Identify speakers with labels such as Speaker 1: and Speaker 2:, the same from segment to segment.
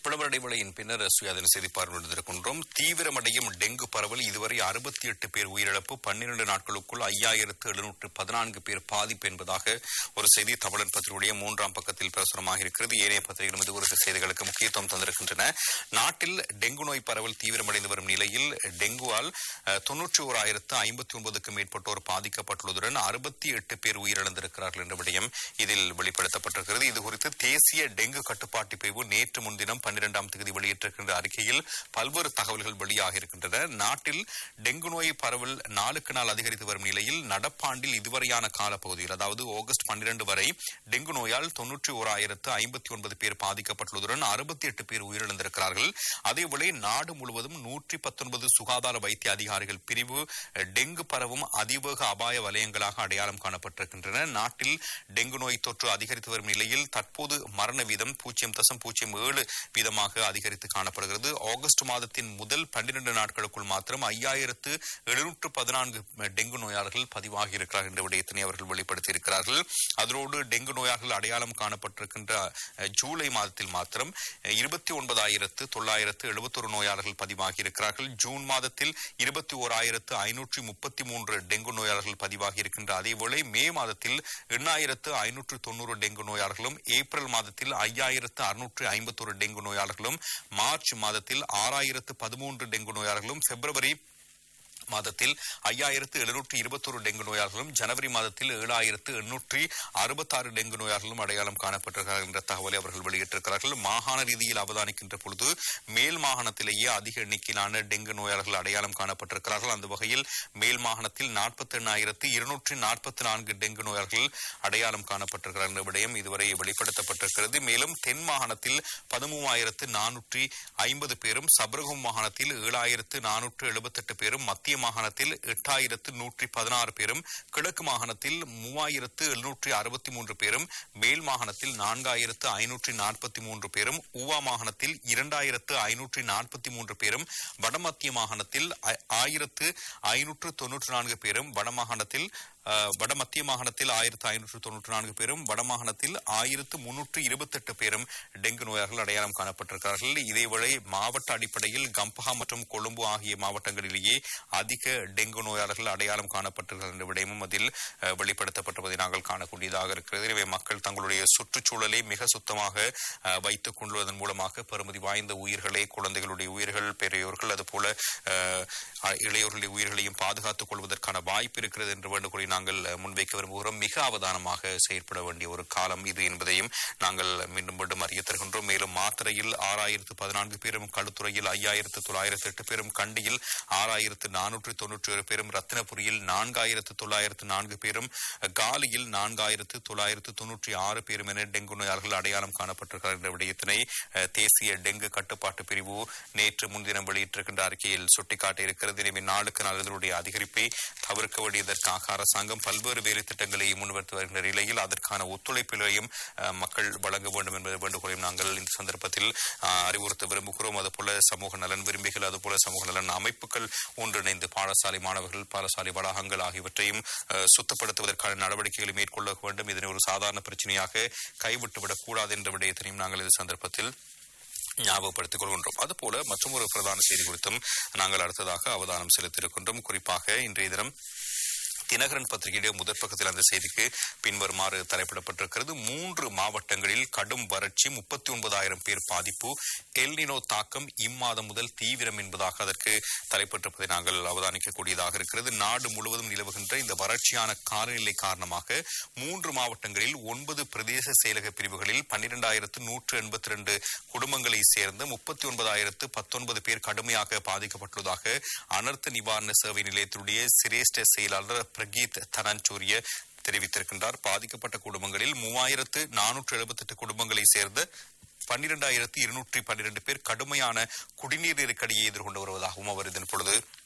Speaker 1: விளம்பர இடைவேளையின் பின்னர் சுயாதீன செய்தி பார்வையிட்டிருக்கின்றோம் தீவிரமடையும் டெங்கு பரவல் இதுவரை அறுபத்தி எட்டு பேர் உயிரிழப்பு பன்னிரண்டு நாட்களுக்குள் ஐயாயிரத்து எழுநூற்று பதினான்கு பேர் பாதிப்பு என்பதாக ஒரு செய்தி தமிழன் பத்திரிகையுடைய மூன்றாம் பக்கத்தில் பிரசுரமாக இருக்கிறது ஏனைய பத்திரிகைகளும் இது குறித்த செய்திகளுக்கு முக்கியத்துவம் தந்திருக்கின்றன நாட்டில் டெங்கு நோய் பரவல் தீவிரமடைந்து வரும் நிலையில் டெங்குவால் தொன்னூற்றி ஓராயிரத்து ஐம்பத்தி ஒன்பதுக்கும் மேற்பட்டோர் பாதிக்கப்பட்டுள்ளதுடன் அறுபத்தி எட்டு பேர் உயிரிழந்திருக்கிறார்கள் என்ற விடயம் இதில் வெளிப்படுத்தப்பட்டிருக்கிறது இது குறித்து தேசிய டெங்கு கட்டுப்பாட்டு பிரிவு நேற்று முன்தினம் பன்னிரெண்டாம் தேதி வெளியிட்டிருக்கின்ற அறிக்கையில் பல்வேறு தகவல்கள் வெளியாக இருக்கின்றன நாட்டில் டெங்கு நோய் பரவல் நாளுக்கு நாள் அதிகரித்து வரும் நிலையில் நடப்பாண்டில் இதுவரையான காலப்பகுதியில் அதாவது ஆகஸ்ட் பன்னிரண்டு வரை டெங்கு நோயால் தொன்னூற்றி ஓராயிரத்து ஐம்பத்தி ஒன்பது பேர் பாதிக்கப்பட்டுள்ளதுடன் அறுபத்தி எட்டு பேர் உயிரிழந்திருக்கிறார்கள் அதேவேளை நாடு முழுவதும் நூற்றி பத்தொன்பது சுகாதார வைத்திய அதிகாரிகள் பிரிவு டெங்கு பரவும் அதிவேக அபாய வலயங்களாக அடையாளம் காணப்பட்டிருக்கின்றன நாட்டில் டெங்கு நோய் தொற்று அதிகரித்து வரும் நிலையில் தற்போது மரண வீதம் பூஜ்ஜியம் தசம் பூஜ்ஜியம் ஏழு வீதமாக அதிகரித்து காணப்படுகிறது ஆகஸ்ட் மாதத்தின் முதல் பன்னிரண்டு நாட்களுக்குள் மாத்திரம் ஐயாயிரத்து எழுநூற்று பதினான்கு டெங்கு நோயாளர்கள் பதிவாகி இருக்கிறார்கள் என்ற விடயத்தினை அவர்கள் வெளிப்படுத்தியிருக்கிறார்கள் அதோடு டெங்கு நோயாளர்கள் அடையாளம் காணப்பட்டிருக்கின்ற ஜூலை மாதத்தில் மாத்திரம் இருபத்தி ஒன்பதாயிரத்து தொள்ளாயிரத்து எழுபத்தொரு நோயாளர்கள் பதிவாகி இருக்கிறார்கள் ஜூன் மாதத்தில் இருபத்தி ஓராயிரத்து ஐநூற்றி முப்பத்தி மூன்று டெங்கு நோயாளர்கள் பதிவாகி இருக்கின்ற அதேவேளை மே மாதத்தில் எண்ணாயிரத்து ஐநூற்று தொண்ணூறு டெங்கு நோயாளர்களும் ஏப்ரல் மாதத்தில் ஐயாயிரத்து அறுநூற்று ஐம்பத்தொரு டெங்கு நோயாளர்களும் மார்ச் மாதத்தில் ஆறாயிரத்து பதிமூன்று டெங்கு நோயாளர்களும் பிப்ரவரி மாதத்தில் ஐயாயிரத்து எழுநூற்று இருபத்தொரு டெங்கு நோயாளர்களும் ஜனவரி மாதத்தில் ஏழாயிரத்து எண்ணூற்றி அறுபத்தாறு டெங்கு நோயாளர்களும் அடையாளம் காணப்பட்டிருக்கிறார்கள் என்ற தகவலை அவர்கள் வெளியிட்டிருக்கிறார்கள் மாகாண ரீதியில் அவதானிக்கின்ற பொழுது மேல் மாகாணத்திலேயே அதிக எண்ணிக்கையிலான டெங்கு நோயாளர்கள் அடையாளம் காணப்பட்டிருக்கிறார்கள் அந்த வகையில் மேல் மாகாணத்தில் நாற்பத்தி எண்ணாயிரத்து இருநூற்றி நாற்பத்தி நான்கு டெங்கு நோயாளர்கள் அடையாளம் காணப்பட்டிருக்கிறார் என்ற விடயம் இதுவரை வெளிப்படுத்தப்பட்டிருக்கிறது மேலும் தென் மாகாணத்தில் பதிமூவாயிரத்து நானூற்றி ஐம்பது பேரும் சபரகம் மாகாணத்தில் ஏழாயிரத்து நானூற்று எழுபத்தெட்டு பேரும் மத்திய மாகாணத்தில் எட்டாயிரத்து நூற்றி பதினாறு பேரும் கிழக்கு மாகாணத்தில் மூவாயிரத்து எழுநூற்றி அறுபத்தி மூன்று பேரும் மேல் மாகாணத்தில் நான்காயிரத்து ஐநூற்றி நாற்பத்தி மூன்று பேரும் ஊவா மாகாணத்தில் இரண்டாயிரத்து ஐநூற்றி நாற்பத்தி மூன்று பேரும் வடமத்திய மாகாணத்தில் ஆயிரத்து ஐநூற்று தொன்னூற்றி நான்கு பேரும் வடமாகாணத்தில் வடமத்திய மாகாணத்தில் ஆயிரத்து ஐநூற்று தொன்னூற்றி நான்கு பேரும் வடமாகாணத்தில் ஆயிரத்து முன்னூற்று இருபத்தெட்டு பேரும் டெங்கு நோயாளர்கள் அடையாளம் காணப்பட்டிருக்கிறார்கள் இதேவேளை மாவட்ட அடிப்படையில் கம்பஹா மற்றும் கொழும்பு ஆகிய மாவட்டங்களிலேயே அதிக டெங்கு நோயாளர்கள் அடையாளம் காணப்பட்டிருக்கிறார் என்ற விடயமும் அதில் வெளிப்படுத்தப்பட்டிருப்பதை நாங்கள் காணக்கூடியதாக இருக்கிறது எனவே மக்கள் தங்களுடைய சுற்றுச்சூழலை மிக சுத்தமாக வைத்துக் கொள்வதன் மூலமாக பெருமதி வாய்ந்த உயிர்களை குழந்தைகளுடைய உயிர்கள் பெரியோர்கள் அதுபோல இளையோர்களுடைய உயிர்களையும் பாதுகாத்துக் கொள்வதற்கான வாய்ப்பு இருக்கிறது என்று வேண்டுகோளை நாங்கள் முன்வைக்க விரும்புகிறோம் மிக அவதானமாக செயற்பட வேண்டிய ஒரு காலம் இது என்பதையும் நாங்கள் மீண்டும் மீண்டும் அறிய தருகின்றோம் மேலும் மாத்திரையில் ஆறாயிரத்து பதினான்கு பேரும் களுத்துறையில் ஐயாயிரத்து தொள்ளாயிரத்து எட்டு பேரும் கண்டியில் ஆறாயிரத்து நானூற்று தொன்னூற்றி ஒரு பேரும் ரத்தினபுரியில் நான்காயிரத்து தொள்ளாயிரத்து நான்கு பேரும் காலியில் நான்காயிரத்து தொள்ளாயிரத்து தொன்னூற்றி ஆறு பேரும் என டெங்கு நோயாளர்கள் அடையாளம் காணப்பட்டிருக்கிறார் என்ற விடயத்தினை தேசிய டெங்கு கட்டுப்பாட்டு பிரிவு நேற்று முன்தினம் வெளியிட்டிருக்கின்ற அறிக்கையில் சுட்டிக்காட்டியிருக்கிறது எனவே நாளுக்கு நாள் இதனுடைய அதிகரிப்பை தவிர்க்க வேண்டியதற்காக அரசாங்கம் பல்வேறு வேறு திட்டங்களை முன்வர்த்து வருகின்ற நிலையில் அதற்கான ஒத்துழைப்பிலையும் மக்கள் வழங்க வேண்டும் என்பதை வேண்டுகோளையும் நாங்கள் இந்த சந்தர்ப்பத்தில் அறிவுறுத்த விரும்புகிறோம் அதுபோல சமூக நலன் விரும்பிகள் அதுபோல சமூக நலன் அமைப்புகள் ஒன்றிணைந்து பாடசாலை மாணவர்கள் பாடசாலை வளாகங்கள் ஆகியவற்றையும் சுத்தப்படுத்துவதற்கான நடவடிக்கைகளை மேற்கொள்ள வேண்டும் இதனை ஒரு சாதாரண பிரச்சனையாக கைவிட்டுவிடக் கூடாது என்ற விடயத்தினையும் நாங்கள் இந்த சந்தர்ப்பத்தில் ஞாபகப்படுத்திக் கொள்கின்றோம் அதுபோல மற்றும் ஒரு பிரதான செய்தி குறித்தும் நாங்கள் அடுத்ததாக அவதானம் செலுத்தியிருக்கின்றோம் குறிப்பாக இன்றைய தினம் தினகரன் பத்திரிகையுடைய முதற் பக்கத்தில் அந்த செய்திக்கு பின்வருமாறு தலைப்பிடப்பட்டிருக்கிறது மூன்று மாவட்டங்களில் கடும் வறட்சி முப்பத்தி ஒன்பதாயிரம் பேர் பாதிப்பு எல்னினோ தாக்கம் இம்மாதம் முதல் தீவிரம் என்பதாக அதற்கு தலைப்பட்டிருப்பதை நாங்கள் அவதானிக்கக்கூடியதாக இருக்கிறது நாடு முழுவதும் நிலவுகின்ற இந்த வறட்சியான காலநிலை காரணமாக மூன்று மாவட்டங்களில் ஒன்பது பிரதேச செயலக பிரிவுகளில் பன்னிரெண்டாயிரத்து நூற்று எண்பத்தி ரெண்டு குடும்பங்களை சேர்ந்த முப்பத்தி ஒன்பதாயிரத்து பத்தொன்பது பேர் கடுமையாக பாதிக்கப்பட்டுள்ளதாக அனர்த்த நிவாரண சேவை நிலையத்தினுடைய சிரேஷ்ட செயலாளர் பிரகீத் தனஞ்சூரிய தெரிவித்திருக்கின்றார் பாதிக்கப்பட்ட குடும்பங்களில் மூவாயிரத்து நானூற்று எழுபத்தி எட்டு குடும்பங்களை சேர்ந்த பன்னிரெண்டாயிரத்து இருநூற்றி பன்னிரண்டு பேர் கடுமையான குடிநீர் நெருக்கடியை எதிர்கொண்டு வருவதாகவும் அவர் இதன் பொழுது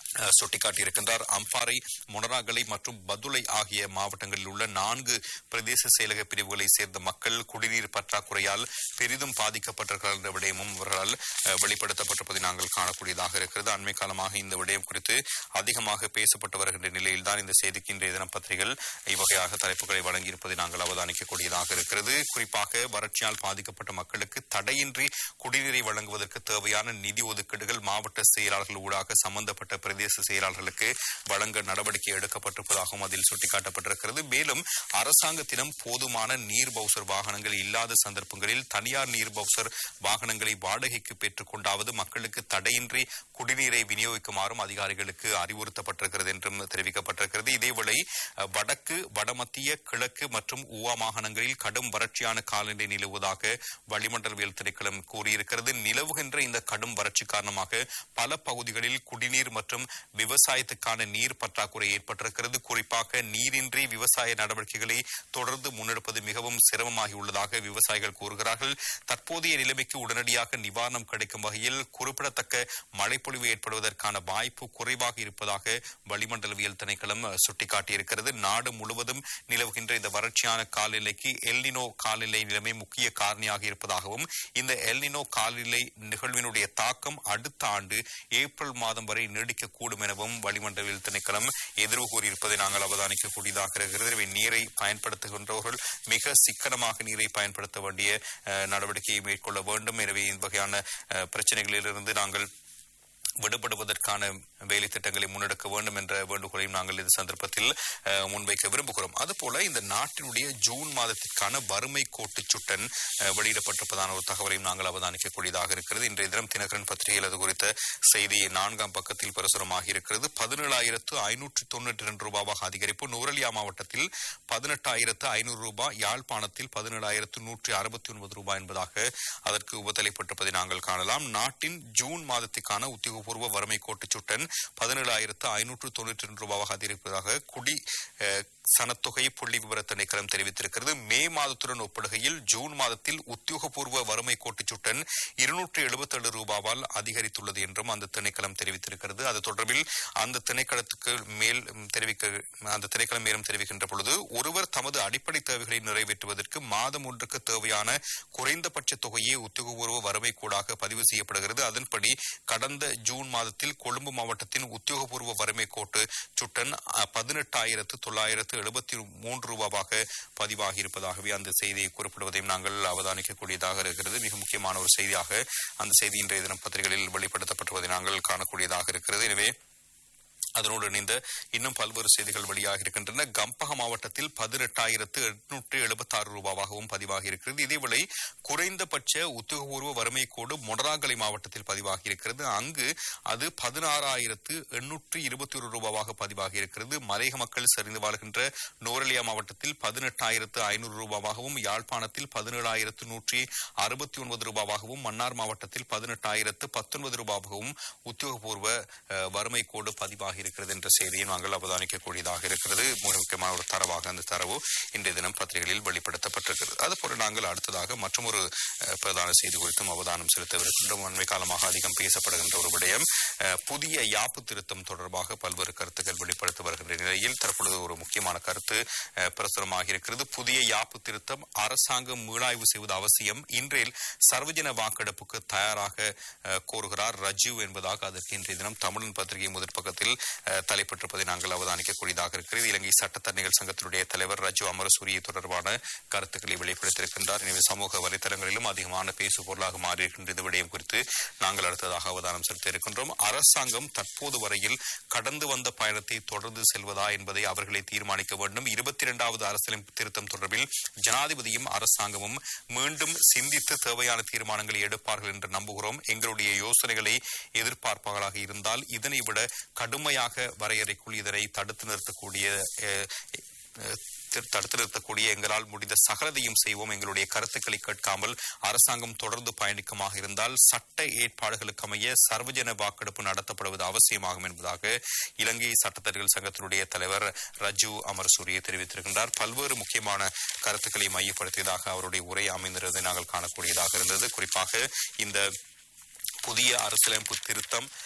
Speaker 1: அஹ், சுட்டிக்காட்டியிருக்கின்றார் அம்பாறை மொனராகலை மற்றும் பதுளை ஆகிய மாவட்டங்களில் உள்ள நான்கு பிரதேச செயலக பிரிவுகளை சேர்ந்த மக்கள் குடிநீர் பற்றாக்குறையால் பெரிதும் பாதிக்கப்பட்டிருக்கிறார் என்ற விடயமும் அவர்களால் அஹ், வெளிப்படுத்தப்பட்டிருப்பதை நாங்கள் காணக்கூடியதாக இருக்கிறது அண்மை காலமாக இந்த விடயம் குறித்து அதிகமாக பேசப்பட்டு வருகின்ற நிலையில்தான் இந்த செய்திக்கு இன்றைய தினம் பத்திரிகைகள் இவ்வகையாக தலைப்புகளை வழங்கியிருப்பதை நாங்கள் அவதானிக்கக்கூடியதாக இருக்கிறது குறிப்பாக வறட்சியால் பாதிக்கப்பட்ட மக்களுக்கு தடையின்றி குடிநீரை வழங்குவதற்கு தேவையான நிதி ஒதுக்கீடுகள் மாவட்ட செயலாளர்கள் ஊடாக சம்பந்தப்பட்ட பிரதேச செயலாளர்களுக்கு வழங்க நடவடிக்கை எடுக்கப்பட்டிருப்பதாகவும் அதில் சுட்டிக்காட்டப்பட்டிருக்கிறது மேலும் அரசாங்கத்திடம் போதுமான நீர் பவுசர் வாகனங்கள் இல்லாத சந்தர்ப்பங்களில் தனியார் நீர் பவுசர் வாகனங்களை வாடகைக்கு பெற்றுக் கொண்டாவது மக்களுக்கு தடையின்றி குடிநீரை விநியோகிக்குமாறும் அதிகாரிகளுக்கு அறிவுறுத்தப்பட்டிருக்கிறது என்றும் தெரிவிக்கப்பட்டிருக்கிறது இதேவேளை அஹ், வடக்கு வடமத்திய கிழக்கு மற்றும் ஊவா மாகாணங்களில் கடும் வறட்சியான காலநிலை நிலவுவதாக வளிமண்டலவியல் திணைக்களம் கூறியிருக்கிறது நிலவுகின்ற இந்த கடும் வறட்சி காரணமாக பல பகுதிகளில் குடிநீர் மற்றும் விவசாயத்துக்கான நீர் பற்றாக்குறை ஏற்பட்டிருக்கிறது குறிப்பாக நீரின்றி விவசாய நடவடிக்கைகளை தொடர்ந்து முன்னெடுப்பது மிகவும் சிரமமாகி உள்ளதாக விவசாயிகள் கூறுகிறார்கள் தற்போதைய நிலைமைக்கு உடனடியாக நிவாரணம் கிடைக்கும் வகையில் குறிப்பிடத்தக்க மழைப்பொழிவு ஏற்படுவதற்கான வாய்ப்பு குறைவாக இருப்பதாக வளிமண்டலவியல் திணைக்களம் அஹ், சுட்டிக்காட்டியிருக்கிறது நாடு முழுவதும் நிலவுகின்ற இந்த வறட்சியான காலநிலைக்கு எல்னினோ காலநிலை நிலைமை முக்கிய காரணியாக இருப்பதாகவும் இந்த எல்னினோ காலநிலை நிகழ்வினுடைய தாக்கம் அடுத்த ஆண்டு ஏப்ரல் மாதம் வரை நீடிக்கக்கூடும் எனவும் வளிமண்டலவியல் திணைக்களம் எதிர்வு கூறியிருப்பதை நாங்கள் அவதானிக்கக்கூடியதாக இருக்கிறது எனவே நீரை பயன்படுத்துகின்றவர்கள் மிக சிக்கனமாக நீரை பயன்படுத்த வேண்டிய அஹ், நடவடிக்கையை மேற்கொள்ள வேண்டும் எனவே இந்த வகையான அஹ், பிரச்சனைகளிலிருந்து நாங்கள் விடுபடுவதற்கான வேலை திட்டங்களை முன்னெடுக்க வேண்டும் என்ற வேண்டுகோளையும் நாங்கள் இந்த சந்தர்ப்பத்தில் அஹ், முன்வைக்க விரும்புகிறோம் அதுபோல இந்த நாட்டினுடைய ஜூன் மாதத்திற்கான வறுமை கோட்டு சுட்டன் அஹ், வெளியிடப்பட்டிருப்பதான ஒரு தகவலையும் நாங்கள் அவதானிக்கக்கூடியதாக இருக்கிறது இன்றைய தினம் தினகரன் பத்திரிகையில் அது குறித்த செய்தி நான்காம் பக்கத்தில் பிரசுரமாகி இருக்கிறது பதினேழாயிரத்து ஐநூற்று தொண்ணூற்றி இரண்டு ரூபாவாக அதிகரிப்பு நூரலியா மாவட்டத்தில் பதினெட்டாயிரத்து ஐநூறு ரூபாய் யாழ்ப்பாணத்தில் பதினேழாயிரத்து நூற்றி அறுபத்தி ஒன்பது ரூபாய் என்பதாக அதற்கு உபத்தலைப்பட்டிருப்பதை நாங்கள் காணலாம் நாட்டின் ஜூன் மாதத்துக்கான உத்தியோகபூர்வ வறுமை கோட்டுச் சுட்டன் பதினேழாயிரத்து ஐநூற்று தொண்ணூற்றி இரண்டு ரூபாவாக அதிகரிப்பதாக குடி அஹ், சனத்தொகை புள்ளி விவர திணைக்களம் தெரிவித்திருக்கிறது மே மாதத்துடன் ஒப்பிடுகையில் ஜூன் மாதத்தில் உத்தியோகபூர்வ வறுமை கோட்டுச் சுட்டன் இருநூற்று எழுபத்தேழு ரூபாவால் அதிகரித்துள்ளது என்றும் அந்த திணைக்களம் தெரிவித்திருக்கிறது அது தொடர்பில் அந்த திணைக்களத்துக்கு மேல் ம், தெரிவிக்க அந்த திணைக்களம் மேலும் தெரிவிக்கின்ற பொழுது ஒருவர் தமது அடிப்படை தேவைகளை நிறைவேற்றுவதற்கு மாதம் ஒன்றுக்கு தேவையான குறைந்தபட்ச தொகையே உத்தியோகபூர்வ வறுமை கூடாக பதிவு செய்யப்படுகிறது அதன்படி கடந்த ஜூன் மாதத்தில் கொழும்பு மாவட்டத்தின் உத்தியோகபூர்வ வறுமை கோட்டு சுட்டன் பதினெட்டாயிரத்து தொள்ளாயிரத்து எழுபத்தி மூன்று ரூபாவாக பதிவாகி இருப்பதாகவே அந்த செய்தியை குறிப்பிடுவதையும் நாங்கள் அவதானிக்கக்கூடியதாக இருக்கிறது மிக முக்கியமான ஒரு செய்தியாக அந்த செய்தி இன்றைய தினம் பத்திரிகைகளில் வெளிப்படுத்தப்பட்டுவதை நாங்கள் காணக்கூடியதாக இருக்கிறது எனவே அதனோடு இணைந்த இன்னும் பல்வேறு செய்திகள் வெளியாக இருக்கின்றன கம்பக மாவட்டத்தில் பதினெட்டாயிரத்து எட்நூற்று எழுபத்தி ஆறு ரூபாவாகவும் பதிவாகி இருக்கிறது இதேவேளை குறைந்தபட்ச உத்தியோகபூர்வ வறுமை கோடு மொடராங்கலை மாவட்டத்தில் பதிவாகி இருக்கிறது அங்கு அது பதினாறாயிரத்து எண்ணூற்று இருபத்தி ஒரு ரூபாவாக பதிவாகி இருக்கிறது மலையக மக்கள் சரிந்து வாழ்கின்ற நோரலியா மாவட்டத்தில் பதினெட்டாயிரத்து ஐநூறு ரூபாவாகவும் யாழ்ப்பாணத்தில் பதினேழாயிரத்து நூற்றி அறுபத்தி ஒன்பது ரூபாவாகவும் மன்னார் மாவட்டத்தில் பதினெட்டாயிரத்து பத்தொன்பது ரூபாவாகவும் உத்தியோகபூர்வ அஹ், வறுமை கோடு பதிவாகி இருக்கிறது என்ற செய்தியை நாங்கள் அவதானிக்கக்கூடியதாக இருக்கிறது மிக முக்கியமான ஒரு தரவாக அந்த தரவு இன்றைய தினம் பத்திரிகைகளில் வெளிப்படுத்தப்பட்டிருக்கிறது அதுபோல நாங்கள் அடுத்ததாக மற்றொரு அஹ், பிரதான செய்தி குறித்தும் அவதானம் செலுத்தவிருக்கின்றோம் அண்மை காலமாக அதிகம் பேசப்படுகின்ற ஒரு விடயம் அஹ், புதிய யாப்பு திருத்தம் தொடர்பாக பல்வேறு கருத்துக்கள் வெளிப்படுத்த வருகின்ற நிலையில் தற்பொழுது ஒரு முக்கியமான கருத்து அஹ், பிரசுரமாகி இருக்கிறது புதிய யாப்பு திருத்தம் அரசாங்கம் மீளாய்வு செய்வது அவசியம் இன்றையில் சர்வஜன வாக்கெடுப்புக்கு தயாராக அஹ், கோருகிறார் ரஜீவ் என்பதாக அதற்கு இன்றைய தினம் தமிழன் பத்திரிகை முதற் பக்கத்தில் அஹ், தலைப்பட்டிருப்பதை நாங்கள் அவதானிக்கக்கூடியதாக இருக்கிறது இலங்கை சட்டத்தரணிகள் சங்கத்தினுடைய தலைவர் ரஜு அமரசூரிய தொடர்பான கருத்துக்களை வெளிப்படுத்தியிருக்கின்றார் எனவே சமூக வலைதளங்களிலும் அதிகமான பேசு பொருளாக மாறியிருக்கின்ற இந்த விடயம் குறித்து நாங்கள் அடுத்ததாக அவதானம் செலுத்த இருக்கின்றோம் அரசாங்கம் தற்போது வரையில் கடந்து வந்த பயணத்தை தொடர்ந்து செல்வதா என்பதை அவர்களே தீர்மானிக்க வேண்டும் இருபத்தி இரண்டாவது அரசியலமைப்பு திருத்தம் தொடர்பில் ஜனாதிபதியும் அரசாங்கமும் மீண்டும் சிந்தித்து தேவையான தீர்மானங்களை எடுப்பார்கள் என்று நம்புகிறோம் எங்களுடைய யோசனைகளை எதிர்பார்ப்பார்களாக இருந்தால் இதனை விட கடுமையாக வரையறைக்குள் இதனை தடுத்து நிறுத்தக்கூடிய அஹ், அஹ், தி- தடுத்து நிறுத்தக்கூடிய எங்களால் முடிந்த சகலதையும் செய்வோம் எங்களுடைய கருத்துக்களை கேட்காமல் அரசாங்கம் தொடர்ந்து பயணிக்குமாக இருந்தால் சட்ட ஏற்பாடுகளுக்கு அமைய சர்வஜன வாக்கெடுப்பு நடத்தப்படுவது அவசியமாகும் என்பதாக இலங்கை சட்டத்தர்கள் சங்கத்தினுடைய தலைவர் ரஜு அமர்சூரிய தெரிவித்திருக்கின்றார் பல்வேறு முக்கியமான கருத்துக்களை மையப்படுத்தியதாக அவருடைய உரை அமைந்திருந்ததை நாங்கள் காணக்கூடியதாக இருந்தது குறிப்பாக இந்த புதிய அரசியலமைப்பு திருத்தம்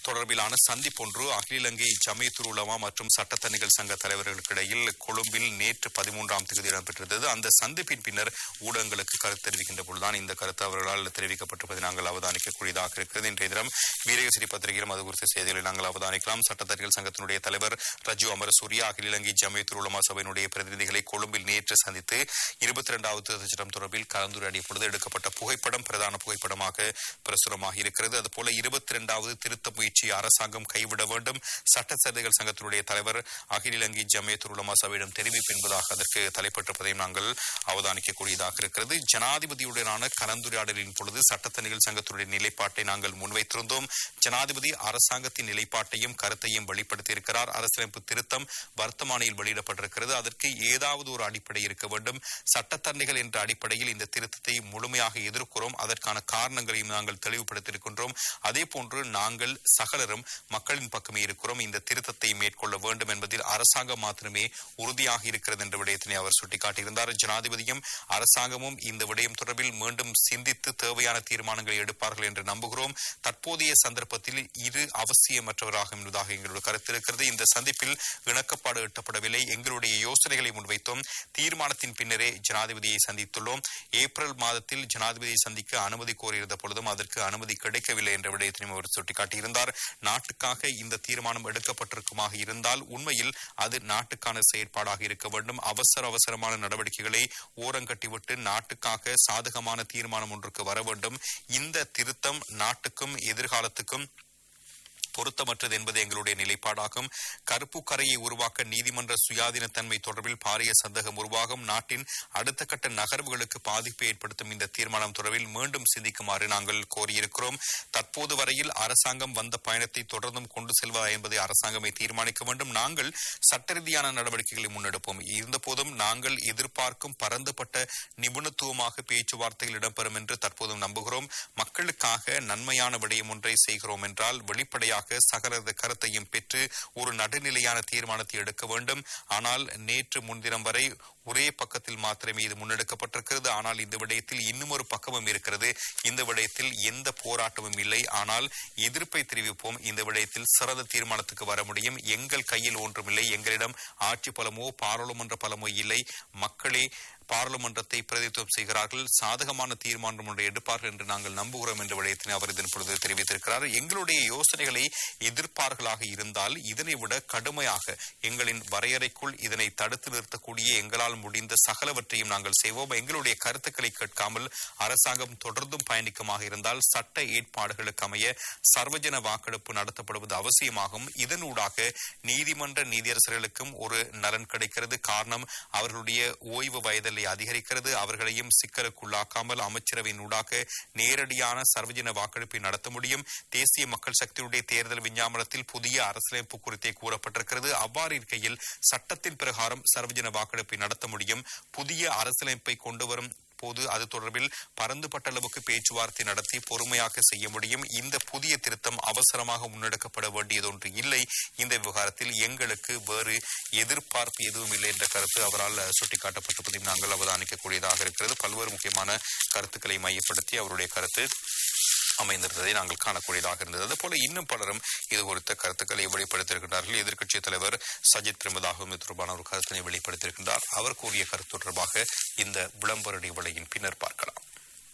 Speaker 1: தொடர்பிலான சந்திப்பொன்று அகில இலங்கை ஜமியத்துல் உலமா மற்றும் சட்டத்தணிகள் சங்க தலைவர்களுக்கு இடையில் கொழும்பில் நேற்று பதிமூன்றாம் தேதி இடம்பெற்றிருந்தது அந்த சந்திப்பின் பின்னர் ஊடகங்களுக்கு கருத்து தெரிவிக்கின்ற பொழுதுதான் இந்த கருத்து அவர்களால் தெரிவிக்கப்பட்டிருப்பதை நாங்கள் அவதானிக்கக்கூடியதாக இருக்கிறது இன்றைய தினம் வீரகசிரி பத்திரிகையிலும் அது குறித்த செய்திகளை நாங்கள் அவதானிக்கலாம் சட்டத்தணிகள் சங்கத்தினுடைய தலைவர் ரஜு அமரசூரியா அகில இலங்கை ஜமியத்துல் உலமா சபையினுடைய பிரதிநிதிகளை கொழும்பில் நேற்று சந்தித்து இருபத்தி இரண்டாவது திருத்தச் சட்டம் தொடர்பில் கலந்துரையாடிய பொழுது எடுக்கப்பட்ட புகைப்படம் பிரதான புகைப்படமாக பிரசுரமாக இருக்கிறது அதுபோல இருபத்தி இரண்டாவது திருத்த முயற்சியை அரசாங்கம் கைவிட வேண்டும் சட்டசேதைகள் சங்கத்தினுடைய தலைவர் அகில இலங்கை ஜமியத்துல் உலமா சபையிடம் தெரிவிப்பு என்பதாக அதற்கு தலைப்பட்டிருப்பதையும் நாங்கள் அவதானிக்கக்கூடியதாக இருக்கிறது ஜனாதிபதியுடனான கலந்துரையாடலின் பொழுது சட்டத்தணிகள் சங்கத்தினுடைய நிலைப்பாட்டை நாங்கள் முன்வைத்திருந்தோம் ஜனாதிபதி அரசாங்கத்தின் நிலைப்பாட்டையும் கருத்தையும் வெளிப்படுத்தியிருக்கிறார் அரசியலமைப்பு திருத்தம் வர்த்தமானியில் வெளியிடப்பட்டிருக்கிறது அதற்கு ஏதாவது ஒரு அடிப்படை இருக்க வேண்டும் சட்டத்தரணிகள் என்ற அடிப்படையில் இந்த திருத்தத்தை முழுமையாக எதிர்க்கிறோம் அதற்கான காரணங்களையும் நாங்கள் தெளிவுபடுத்தியிருக்கின்றோம் அதே போன்று நாங்கள் சகலரும் மக்களின் பக்கமே இருக்கிறோம் இந்த திருத்தத்தை மேற்கொள்ள வேண்டும் என்பதில் அரசாங்கம் மாத்திரமே உறுதியாக இருக்கிறது என்ற விடயத்தினை அவர் சுட்டிக்காட்டியிருந்தார் ஜனாதிபதியும் அரசாங்கமும் இந்த விடயம் தொடர்பில் மீண்டும் சிந்தித்து தேவையான தீர்மானங்களை எடுப்பார்கள் என்று நம்புகிறோம் தற்போதைய சந்தர்ப்பத்தில் இரு அவசியமற்றவராக என்பதாக எங்களுடைய கருத்து இருக்கிறது இந்த சந்திப்பில் இணக்கப்பாடு எட்டப்படவில்லை எங்களுடைய யோசனைகளை முன்வைத்தோம் தீர்மானத்தின் பின்னரே ஜனாதிபதியை சந்தித்துள்ளோம் ஏப்ரல் மாதத்தில் ஜனாதிபதியை சந்திக்க அனுமதி கோரியிருந்த பொழுதும் அதற்கு அனுமதி கிடைக்கவில்லை என்ற விடயத்தினையும் அவர் சுட்டிக்காட்டியிருந்தார் நாட்டுக்காக இந்த தீர்மானம் எடுக்கப்பட்டிருக்குமாக இருந்தால் உண்மையில் அது நாட்டுக்கான செயற்பாடாக இருக்க வேண்டும் அவசர அவசரமான நடவடிக்கைகளை ஓரங்கட்டிவிட்டு நாட்டுக்காக சாதகமான தீர்மானம் ஒன்றுக்கு வர வேண்டும் இந்த திருத்தம் நாட்டுக்கும் எதிர்காலத்துக்கும் பொருத்தமற்றது என்பது எங்களுடைய நிலைப்பாடாகும் கருப்பு கரையை உருவாக்க நீதிமன்ற சுயாதீனத்தன்மை தொடர்பில் பாரிய சந்தேகம் உருவாகும் நாட்டின் அடுத்த கட்ட நகர்வுகளுக்கு பாதிப்பை ஏற்படுத்தும் இந்த தீர்மானம் தொடர்பில் மீண்டும் சிந்திக்குமாறு நாங்கள் கோரியிருக்கிறோம் தற்போது வரையில் அரசாங்கம் வந்த பயணத்தை தொடர்ந்தும் கொண்டு செல்வதா என்பதை அரசாங்கமே தீர்மானிக்க வேண்டும் நாங்கள் சட்ட ரீதியான நடவடிக்கைகளை முன்னெடுப்போம் இருந்தபோதும் நாங்கள் எதிர்பார்க்கும் பரந்துபட்ட நிபுணத்துவமாக பேச்சுவார்த்தைகள் இடம்பெறும் என்று தற்போதும் நம்புகிறோம் மக்களுக்காக நன்மையான விடயம் ஒன்றை செய்கிறோம் என்றால் வெளிப்படையாக தொடர்பாக சகலரது கருத்தையும் பெற்று ஒரு நடுநிலையான தீர்மானத்தை எடுக்க வேண்டும் ஆனால் நேற்று முன்தினம் வரை ஒரே பக்கத்தில் மாத்திரமே இது முன்னெடுக்கப்பட்டிருக்கிறது ஆனால் இந்த விடயத்தில் இன்னும் ஒரு பக்கமும் இருக்கிறது இந்த விடயத்தில் எந்த போராட்டமும் இல்லை ஆனால் எதிர்ப்பை தெரிவிப்போம் இந்த விடயத்தில் சிறந்த தீர்மானத்துக்கு வர முடியும் எங்கள் கையில் ஒன்றுமில்லை எங்களிடம் ஆட்சி பலமோ பாராளுமன்ற பலமோ இல்லை மக்களே பாராளுமன்றத்தை பிரதித்துவம் செய்கிறார்கள் சாதகமான தீர்மானம் ஒன்றை எடுப்பார்கள் என்று நாங்கள் நம்புகிறோம் என்ற விடயத்தினை அவர் இதன் பொழுது தெரிவித்திருக்கிறார் எங்களுடைய யோசனைகளை எதிர்ப்பார்களாக இருந்தால் இதனை விட கடுமையாக எங்களின் வரையறைக்குள் இதனை தடுத்து நிறுத்தக்கூடிய எங்களால் முடிந்த சகலவற்றையும் நாங்கள் செய்வோம் எங்களுடைய கருத்துக்களை கேட்காமல் அரசாங்கம் தொடர்ந்தும் பயணிக்குமாக இருந்தால் சட்ட ஏற்பாடுகளுக்கு அமைய சர்வஜன வாக்கெடுப்பு நடத்தப்படுவது அவசியமாகும் இதனூடாக நீதிமன்ற நீதியரசர்களுக்கும் ஒரு நலன் கிடைக்கிறது காரணம் அவர்களுடைய ஓய்வு வயதலை அதிகரிக்கிறது அவர்களையும் சிக்கலுக்குள்ளாக்காமல் அமைச்சரவையின் ஊடாக நேரடியான சர்வஜன வாக்கெடுப்பை நடத்த முடியும் தேசிய மக்கள் சக்தியுடைய தேர்தல் விஞ்ஞாபனத்தில் புதிய அரசியலமைப்பு குறித்தே கூறப்பட்டிருக்கிறது அவ்வாறு இருக்கையில் சட்டத்தின் பிரகாரம் சர்வஜன வாக்கெடுப்பை நடத்த முடியும் புதிய அரசியலமைப்பை கொண்டு வரும் போது அது தொடர்பில் பரந்துபட்ட அளவுக்கு பேச்சுவார்த்தை நடத்தி பொறுமையாக செய்ய முடியும் இந்த புதிய திருத்தம் அவசரமாக முன்னெடுக்கப்பட வேண்டியதொன்று இல்லை இந்த விவகாரத்தில் எங்களுக்கு வேறு எதிர்பார்ப்பு எதுவும் இல்லை என்ற கருத்து அவரால் சுட்டிக்காட்டப்பட்டிருப்பதையும் நாங்கள் அவதானிக்கக்கூடியதாக இருக்கிறது பல்வேறு முக்கியமான கருத்துக்களை மையப்படுத்தி அவருடைய கருத்து அமைந்திருந்ததை நாங்கள் காணக்கூடியதாக இருந்தது அதுபோல இன்னும் பலரும் இது குறித்த கருத்துக்களை வெளிப்படுத்தியிருக்கிறார்கள் எதிர்க்கட்சித் தலைவர் சஜித் பிரமதாகவும் இது தொடர்பான ஒரு கருத்தினை வெளிப்படுத்தியிருக்கின்றார் அவர் கூறிய கருத்து தொடர்பாக இந்த விளம்பர இடைவெளியின் பின்னர் பார்க்கலாம்